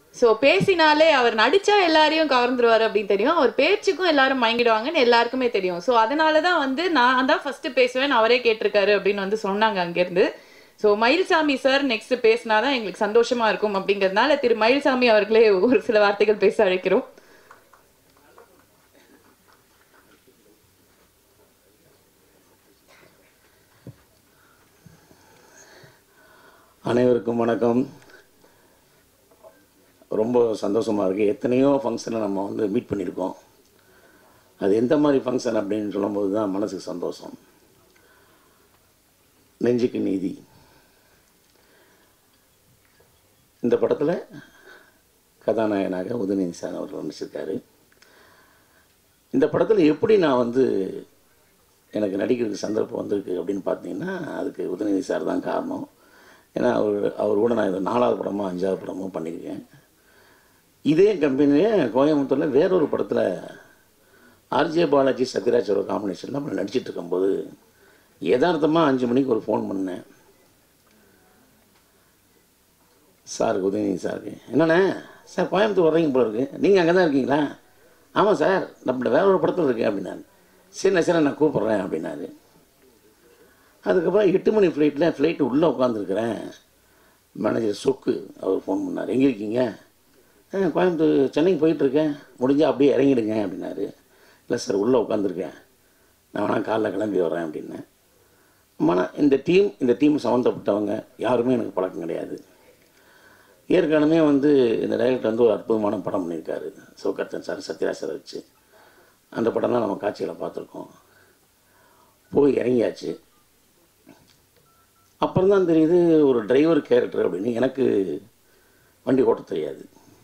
so பேசினாலே அவர் நடிச்சா எல்லாரையும் கவர்ந்துருவாரு அப்படின்னு தெரியும் அவர் பேச்சுக்கும் எல்லாரும் மயங்கிடுவாங்கன்னு எல்லாருக்குமே தெரியும் ஸோ அதனால தான் வந்து நான் தான் ஃபர்ஸ்ட் பேசுவேன் அவரே கேட்டிருக்காரு அப்படின்னு வந்து சொன்னாங்க அங்கேருந்து ஸோ மயில்சாமி சார் நெக்ஸ்ட் பேசினாதான் எங்களுக்கு சந்தோஷமா இருக்கும் அப்படிங்கிறதுனால திரு மயில்சாமி அவர்களே ஒரு சில வார்த்தைகள் பேச அழைக்கிறோம் அனைவருக்கும் வணக்கம் ரொம்ப சந்தோஷமாக இருக்குது எத்தனையோ ஃபங்க்ஷனை நம்ம வந்து மீட் பண்ணியிருக்கோம் அது எந்த மாதிரி ஃபங்க்ஷன் அப்படின்னு சொல்லும்போது தான் மனசுக்கு சந்தோஷம் நெஞ்சுக்கு நீதி இந்த படத்தில் கதாநாயகனாக உதயநிதி சார் அவர்கள் நடிச்சிருக்காரு இந்த படத்தில் எப்படி நான் வந்து எனக்கு நடிக்கிறதுக்கு சந்தர்ப்பம் வந்திருக்கு அப்படின்னு பார்த்தீங்கன்னா அதுக்கு உதயநிதி சார் தான் காரணம் ஏன்னா அவர் அவர் கூட நான் இது நாலாவது படமோ அஞ்சாவது படமோ பண்ணியிருக்கேன் இதே கம்பெனியே கோயம்புத்தூரில் வேறொரு படத்தில் ஆர்ஜே பாலாஜி சத்யராஜ் ஒரு காம்பினேஷனில் அப்படி நடிச்சிட்டு இருக்கும்போது யதார்த்தமாக அஞ்சு மணிக்கு ஒரு ஃபோன் பண்ணேன் சாருக்கு உதயநிதி சாருக்கு என்னண்ணே சார் கோயம்புத்தூர் வர்றீங்க போல இருக்கு நீங்கள் அங்கே தான் இருக்கீங்களா ஆமாம் சார் நம்ம வேற ஒரு படத்தில் இருக்கேன் அப்படின்னாரு சரி சரி நான் கூப்பிட்றேன் அப்படின்னாரு அதுக்கப்புறம் எட்டு மணி ஃப்ளைட்டில் ஃப்ளைட்டு உள்ளே உட்காந்துருக்குறேன் மேனேஜர் சொக்கு அவர் ஃபோன் பண்ணார் எங்கே இருக்கீங்க "ஆ, கோயம்புத்தூர் சென்னைக்கு போயிட்டுருக்கேன் முடிஞ்சால் அப்படியே இறங்கிடுங்க அப்படின்னாரு இல்லை சார் உள்ளே உட்காந்துருக்கேன் நான் வேணா காலைல கிளம்பி வரேன் அப்படின்னேன் மன இந்த டீம் இந்த டீம் சம்மந்தப்பட்டவங்க யாருமே எனக்கு பழக்கம் கிடையாது ஏற்கனவே வந்து இந்த டைரக்டர் வந்து ஒரு அற்புதமான படம் பண்ணியிருக்காரு சிவகர்த்தன் சார் சத்யராஜ் சார் வச்சு அந்த படம் தான் நம்ம காட்சிகளை பார்த்துருக்கோம் போய் இறங்கியாச்சு அப்புறம் தான் தெரியுது ஒரு டிரைவர் கேரக்டர் அப்படின்னு எனக்கு வண்டி ஓட்ட தெரியாது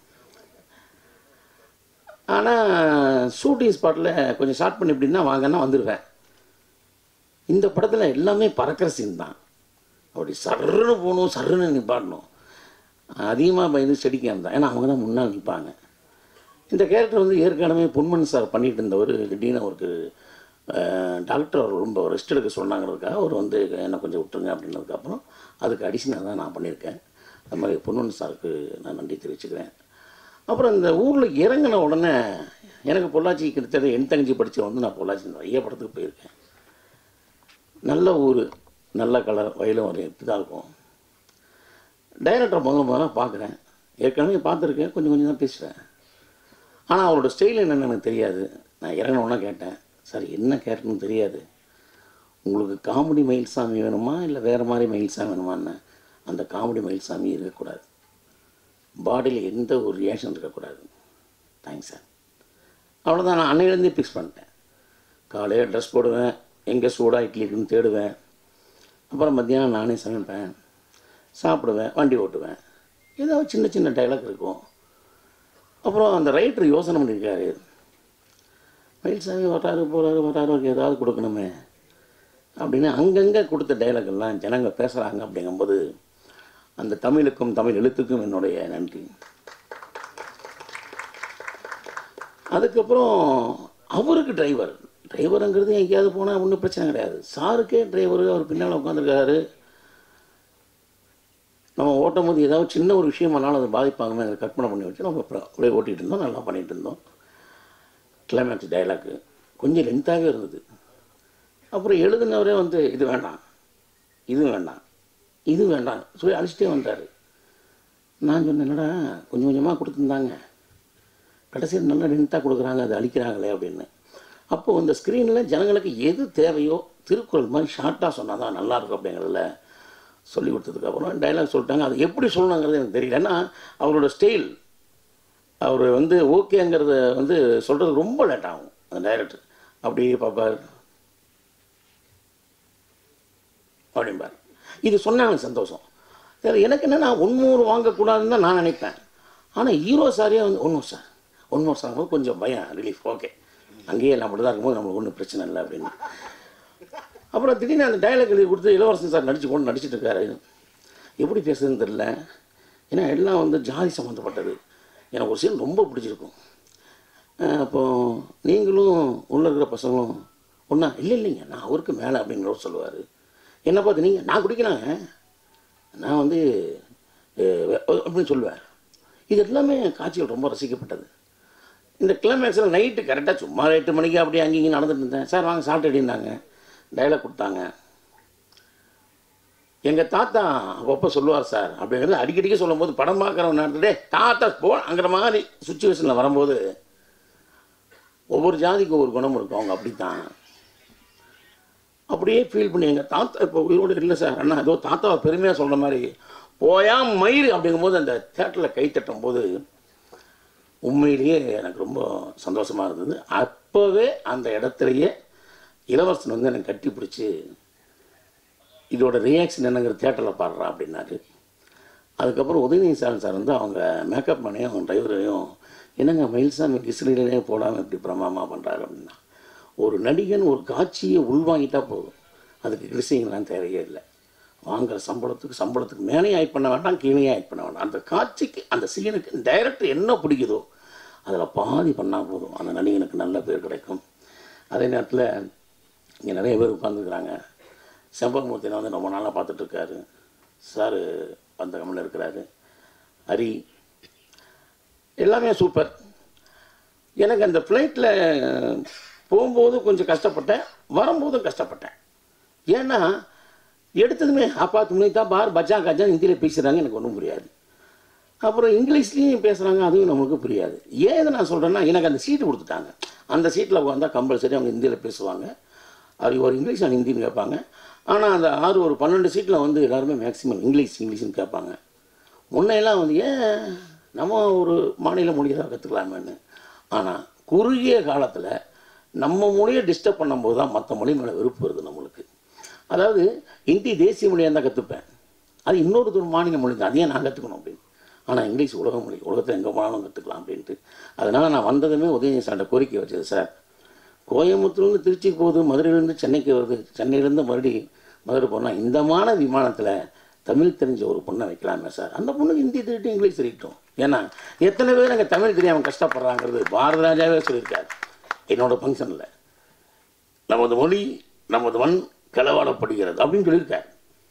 ஆனால் ஷூட்டிங் ஸ்பாட்டில் கொஞ்சம் ஷார்ட் பண்ணி இப்படின்னா வாங்கன்னா வந்துடுவேன் இந்த படத்தில் எல்லாமே பறக்கிற சீன் தான் அப்படி சர்ன்னு போகணும் சர்ன்னு நிப்பாடணும் அதிகமாக பயந்து செடிக்க இருந்தான் ஏன்னா அவங்க தான் முன்னால் நிற்பாங்க இந்த கேரக்டர் வந்து ஏற்கனவே பொன்மன் சார் பண்ணிட்டு இருந்தவர் திடீர்னு அவருக்கு அஹ், டாக்டர் அவர் ரொம்ப ரெஸ்ட் எடுக்க சொன்னாங்கிறதுக்காக அவர் வந்து என்னை கொஞ்சம் விட்டுருங்க அப்படின்னதுக்கப்புறம் அதுக்கு அடிஷனாக தான் நான் பண்ணியிருக்கேன் அது மாதிரி பொன்மன் சாருக்கு நான் நன்றி தெரிவிச்சுக்கிறேன் அப்புறம் இந்த ஊரில் இறங்கின உடனே எனக்கு பொள்ளாச்சி கிட்டத்தட்ட என் தங்கச்சி படிச்ச வந்து நான் பொள்ளாச்சி நிறைய படத்துக்கு போயிருக்கேன் நல்ல ஊர் நல்ல கலர் வயலும் ஒரு இப்படி தான் இருக்கும் டைரக்டர் முதல்ல முதல்ல பார்க்குறேன் ஏற்கனவே பார்த்துருக்கேன் கொஞ்சம் கொஞ்சம் தான் பேசுவேன் ஆனால் அவரோட ஸ்டைல் என்னன்னு எனக்கு தெரியாது நான் இறங்கினோன்னா கேட்டேன் சார் என்ன கேரக்டர்னு தெரியாது உங்களுக்கு காமெடி மயில்சாமி வேணுமா இல்லை வேறு மாதிரி மயில்சாமி வேணுமான்னு அந்த காமெடி மயில்சாமி இருக்கக்கூடாது பாடியில் எந்த ஒரு ரியாக்ஷன் இருக்கக்கூடாது தேங்க்ஸ் சார் அவ்வளோதான் நான் அன்னையிலேருந்தே ஃபிக்ஸ் பண்ணிட்டேன் காலையில் ட்ரெஸ் போடுவேன் எங்கே சூடாக இட்லி இருக்குன்னு தேடுவேன் அப்புறம் மத்தியானம் நானே சமைப்பேன் சாப்பிடுவேன் வண்டி ஓட்டுவேன் ஏதோ சின்ன சின்ன டைலாக் இருக்கும் அப்புறம் அந்த ரைட்டர் யோசனை பண்ணியிருக்காரு மயில்சாமி வராரு போகிறாரு வராரு அவருக்கு ஏதாவது கொடுக்கணுமே அப்படின்னு அங்கங்கே கொடுத்த டைலாக் எல்லாம் ஜனங்க பேசுகிறாங்க அப்படிங்கும்போது அந்த தமிழுக்கும் தமிழ் எழுத்துக்கும் என்னுடைய நன்றி அதுக்கப்புறம் அவருக்கு டிரைவர் டிரைவருங்கிறது எங்கேயாவது போனால் ஒன்றும் பிரச்சனை கிடையாது சாருக்கே டிரைவர் அவர் பின்னால் உட்காந்துருக்காரு நம்ம ஓட்டும் போது ஏதாவது சின்ன ஒரு விஷயமானாலும் அதை பாதிப்பாங்கன்னு அதை கற்பனை பண்ணி வச்சு நம்ம அப்புறம் அப்படியே ஓட்டிகிட்டு இருந்தோம் நல்லா பண்ணிகிட்டு இருந்தோம் கிளைமேக்ஸ் டைலாக்கு கொஞ்சம் லென்த்தாகவே இருந்தது அப்புறம் எழுதுனவரே வந்து இது வேண்டாம் இது வேண்டாம் இது வேண்டாம் சொல்லி அழிச்சிட்டே வந்தார் நான் சொன்னேன் என்னடா கொஞ்சம் கொஞ்சமாக கொடுத்துருந்தாங்க கடைசியில் நல்லா லென்த்தாக கொடுக்குறாங்க அதை அழிக்கிறாங்களே அப்படின்னு அப்போ இந்த ஸ்க்ரீனில் ஜனங்களுக்கு எது தேவையோ திருக்குறள் மாதிரி ஷார்ட்டாக சொன்னால் தான் நல்லாயிருக்கும் அப்படிங்கிறதுல சொல்லி கொடுத்ததுக்கப்புறம் டைலாக் சொல்லிட்டாங்க அது எப்படி சொல்லணுங்கிறது எனக்கு தெரியல ஏன்னா அவரோட ஸ்டைல் அவர் வந்து ஓகேங்கிறத வந்து சொல்கிறது ரொம்ப லேட் ஆகும் அந்த டைரக்டர் அப்படி பார்ப்பார் அப்படிம்பார் இது சொன்னாங்க சந்தோஷம் சரி எனக்கு என்னென்னா ஒன்னூறு வாங்கக்கூடாதுன்னு தான் நான் நினைப்பேன் ஆனால் ஹீரோ சாரே வந்து ஒன்றும் சார் ஒன்றும் சார் போது கொஞ்சம் பயம் ரிலீஃப் ஓகே அங்கேயே எல்லாம் அப்படி தான் இருக்கும்போது நம்மளுக்கு ஒன்றும் பிரச்சனை இல்லை அப்படின்னு அப்புறம் திடீர்னு அந்த டைலாக் எழுதி கொடுத்து இளவரசன் சார் நடிச்சு கொண்டு நடிச்சிட்டு இருக்காரு எப்படி பேசுறதுன்னு தெரியல ஏன்னா எல்லாம் வந்து ஜாதி சம்மந்தப்பட்டது எனக்கு ஒரு சீன் ரொம்ப பிடிச்சிருக்கும் அஹ் அப்போ நீங்களும் உள்ளே இருக்கிற பசங்களும் ஒன்றா இல்லை இல்லைங்க நான் அவருக்கு மேலே அப்படிங்கிறவர் சொல்லுவார் என்ன பார்த்து நீங்கள் நான் குடிக்கிறாங்க நான் வந்து அஹ், அப்படின்னு சொல்லுவேன் இது எல்லாமே காட்சிகள் ரொம்ப ரசிக்கப்பட்டது இந்த கிளைமேக்ஸில் நைட்டு கரெக்டாக சும்மா எட்டு மணிக்கு அப்படியே அங்கேயும் இங்கேயும் நடந்துட்டு இருந்தேன் சார் வாங்க சாப்பிட்டு அடினாங்க டைலாக் கொடுத்தாங்க எங்கள் தாத்தா அப்பப்போ சொல்லுவார் சார் அப்படிங்கிறது அடிக்கடிக்கு சொல்லும்போது படம் பார்க்குறவங்க நேரத்துல தாத்தா போ அங்கிற மாதிரி சுச்சுவேஷனில் வரும்போது ஒவ்வொரு ஜாதிக்கு ஒவ்வொரு குணம் இருக்கும் அவங்க அப்படித்தான் அப்படியே ஃபீல் பண்ணி எங்கள் தாத்தா இப்போ உயிரோடு இல்லை சார் அண்ணா ஏதோ தாத்தாவை பெருமையாக சொல்கிற மாதிரி போயா மயிர் அப்படிங்கும்போது அந்த தேட்டரில் கை தட்டும் போது உண்மையிலேயே எனக்கு ரொம்ப சந்தோஷமாக இருந்தது அப்போவே அந்த இடத்துலையே இளவரசன் வந்து எனக்கு கட்டி பிடிச்சி இதோட ரியாக்ஷன் என்னங்கிற தேட்டரில் பாடுறா அப்படின்னாரு அதுக்கப்புறம் உதயநிதி சார் சார் வந்து அவங்க மேக்கப் பண்ணியும் அவங்க டிரைவரையும் என்னங்க மயில்சாமி கிஸ்லிலே போடாமல் இப்படி பிரமாமா பண்ணுறாரு அப்படின்னா ஒரு நடிகன் ஒரு காட்சியை உள்வாங்கிட்டா போதும் அதுக்கு கிறிஸ்டிங்லாம் தேவையே இல்லை வாங்குற சம்பளத்துக்கு சம்பளத்துக்கு மேலே ஆட் பண்ண வேண்டாம் கீழே ஆட் பண்ண வேண்டாம் அந்த காட்சிக்கு அந்த சீனுக்கு டைரக்டர் என்ன பிடிக்குதோ அதில் பாதி பண்ணால் போதும் அந்த நடிகனுக்கு நல்ல பேர் கிடைக்கும் அதே நேரத்தில் இங்கே நிறைய பேர் உட்காந்துருக்குறாங்க செம்பகமூர்த்தினை வந்து ரொம்ப நாளாக பார்த்துட்ருக்காரு சார் அந்த கம்பெனியில் இருக்கிறாரு ஹரி எல்லாமே சூப்பர் எனக்கு அந்த ஃப்ளைட்டில் போகும்போது கொஞ்சம் கஷ்டப்பட்டேன் வரும்போதும் கஷ்டப்பட்டேன் ஏன்னா எடுத்ததுமே அப்பா துணி தான் பார் பஜா கஜா ஹிந்தியில் பேசுகிறாங்க எனக்கு ஒன்றும் புரியாது அப்புறம் இங்கிலீஷ்லேயும் பேசுகிறாங்க அதுவும் நம்மளுக்கு புரியாது ஏன் இதை நான் சொல்கிறேன்னா எனக்கு அந்த சீட்டு கொடுத்துட்டாங்க அந்த சீட்டில் உட்காந்தா கம்பல்சரி அவங்க ஹிந்தியில் பேசுவாங்க அது ஒரு இங்கிலீஷ் நான் ஹிந்தின்னு கேட்பாங்க ஆனால் அந்த ஆறு ஒரு பன்னெண்டு சீட்டில் வந்து எல்லாருமே மேக்ஸிமம் இங்கிலீஷ் இங்கிலீஷ்னு கேட்பாங்க முன்னையெல்லாம் வந்து ஏன் நம்ம ஒரு மாநில மொழியை தான் கற்றுக்கலாமேன்னு ஆனால் குறுகிய காலத்தில் நம்ம மொழியை டிஸ்டர்ப் பண்ணும்போது தான் மற்ற மொழி மேலே வெறுப்பு வருது நம்மளுக்கு அதாவது ஹிந்தி தேசிய மொழியாக இருந்தால் கற்றுப்பேன் அது இன்னொரு ஒரு மாநில மொழி தான் அதையே நான் கற்றுக்கணும் அப்படின்னு ஆனால் இங்கிலீஷ் உலக மொழி உலகத்தில் எங்கே போனாலும் கற்றுக்கலாம் அப்படின்ட்டு அதனால் நான் வந்ததுமே உதயநிதி சார்ட்ட கோரிக்கை வச்சது சார் கோயம்புத்தூர்லேருந்து திருச்சிக்கு போகுது மதுரையிலேருந்து சென்னைக்கு வருது சென்னையிலேருந்து மறுபடி மதுரை போனால் இந்த மான விமானத்தில் தமிழ் தெரிஞ்ச ஒரு பொண்ணை வைக்கலாமே சார் அந்த பொண்ணு ஹிந்தி தெரிவிட்டு இங்கிலீஷ் தெரியட்டும் ஏன்னா எத்தனை பேர் அங்கே தமிழ் தெரியாமல் கஷ்டப்படுறாங்கிறது பாரத ராஜாவே சொல்லியிருக்காரு என்னோட ஃபங்க்ஷனில் நமது மொழி நமது மண் களவாடப்படுகிறது அப்படின்னு சொல்லியிருக்காரு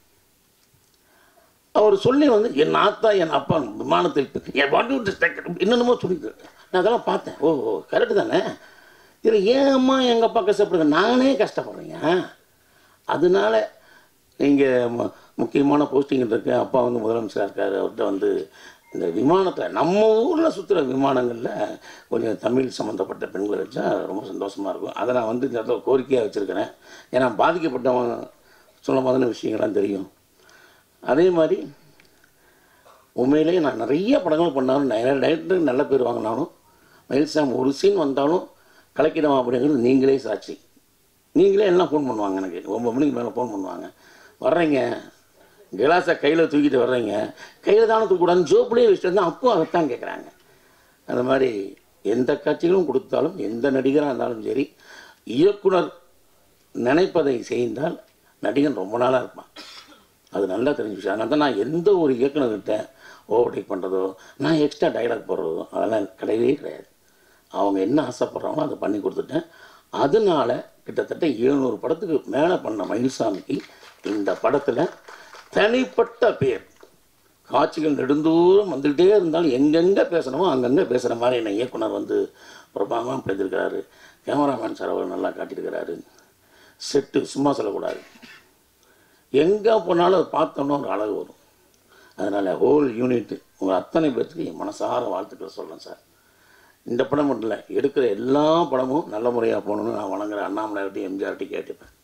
அவர் சொல்லி வந்து என் ஆத்தா என் அப்பா விமானத்தில் என் வாட்டு என்னென்னமோ சொல்லியிருக்காரு நான் அதெல்லாம் பார்த்தேன் ஓ ஓ கரெக்டு தானே இதில் ஏன் அம்மா எங்கள் அப்பா கஷ்டப்படுங்க நானே கஷ்டப்படுறேங்க அதனால இங்கே முக்கியமான போஸ்டிங் இருக்கு அப்பா வந்து முதலமைச்சராக இருக்கார் அவர்கிட்ட வந்து இந்த விமானத்தில் நம்ம ஊரில் சுற்றுற விமானங்களில் கொஞ்சம் தமிழ் சம்மந்தப்பட்ட பெண்களை வச்சா ரொம்ப சந்தோஷமாக இருக்கும் அதை நான் வந்து இந்த இடத்துல கோரிக்கையாக வச்சுருக்கிறேன் ஏன்னா பாதிக்கப்பட்டவன் சொல்ல மாதிரின விஷயங்கள்லாம் தெரியும் அதே மாதிரி உண்மையிலேயே நான் நிறைய படங்கள் பண்ணாலும் நிறைய டைரக்டர் நல்ல பேர் வாங்கினாலும் மயில்சாம் ஒரு சீன் வந்தாலும் கலக்கிடமா அப்படிங்கிறது நீங்களே சாட்சி நீங்களே எல்லாம் ஃபோன் பண்ணுவாங்க எனக்கு ஒம்பது மணிக்கு மேலே ஃபோன் பண்ணுவாங்க வர்றீங்க கிலாஸை கையில் தூக்கிட்டு வர்றீங்க கையில் தானே தூக்கூடாதுன்னு ஜோப்புலேயே வச்சுட்டு வந்தால் அப்போ அதைத்தான் கேட்குறாங்க அந்த மாதிரி எந்த காட்சிகளும் கொடுத்தாலும் எந்த நடிகராக இருந்தாலும் சரி இயக்குனர் நினைப்பதை செய்தால் நடிகன் ரொம்ப நாளாக இருப்பான் அது நல்லா தெரிஞ்ச விஷயம் அதனால தான் நான் எந்த ஒரு இயக்குனர்கிட்ட ஓவர்டேக் பண்ணுறதோ நான் எக்ஸ்ட்ரா டைலாக் போடுறதோ அதெல்லாம் கிடையவே கிடையாது அவங்க என்ன ஆசைப்படுறாங்களோ அதை பண்ணி கொடுத்துட்டேன் அதனால கிட்டத்தட்ட எழுநூறு படத்துக்கு மேலே பண்ண மயில்சாமிக்கு இந்த படத்தில் தனிப்பட்ட பேர் காட்சிகள் நெடுந்தூரம் வந்துக்கிட்டே இருந்தாலும் எங்கெங்கே பேசணுமோ அங்கங்கே பேசுகிற மாதிரி என்னை இயக்குனர் வந்து பிரபாகமாக பண்ணியிருக்கிறாரு கேமராமேன் சார் அவர் நல்லா காட்டியிருக்கிறாரு செட்டு சும்மா சொல்லக்கூடாது எங்கே போனாலும் அதை பார்த்தோம்னா ஒரு அழகு வரும் அதனால் ஹோல் யூனிட் உங்கள் அத்தனை பேர்த்துக்கு என் மனசார வாழ்த்துக்கள் சொல்கிறேன் சார் இந்த படம் மட்டும் இல்லை எடுக்கிற எல்லா படமும் நல்ல முறையாக போகணுன்னு நான் வணங்குற அண்ணாமலையார்ட்டையும் எம்ஜிஆர்ட்டையும் கேட்டுப்பேன்